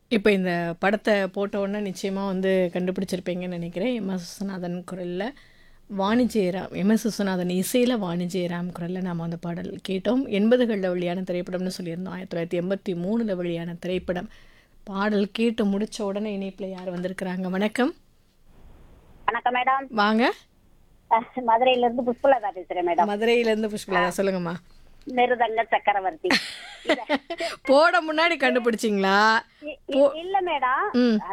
இப்போ இந்த படத்தை போட்ட உடனே நிச்சயமாக வந்து கண்டுபிடிச்சிருப்பீங்கன்னு நினைக்கிறேன் எம் எஸ் விஸ்வநாதன் குரலில் வாணி ஜெயராம் எம் எஸ் விஸ்வநாதன் இசையில் வாணி ஜெயராம் குரலில் நாம் அந்த பாடல் கேட்டோம் எண்பதுகளில் வெளியான திரைப்படம்னு சொல்லியிருந்தோம் ஆயிரத்தி தொள்ளாயிரத்தி எண்பத்தி மூணில் வெளியான திரைப்படம் பாடல் கேட்டு முடிச்ச உடனே இணைப்பில் யார் வந்திருக்கிறாங்க வணக்கம் வணக்கம் மேடம் வாங்க அஹ், மதுரையில இருந்து புஷ்பலதா பேசுறேன் மேடம் மதுரையிலேருந்து புஷ்பலதா சொல்லுங்கம்மா மிருதங்க சக்கரவர்த்தி போட முன்னாடி கண்டுபிடிச்சிங்களா இ- இ- இல்ல மேடம் ம்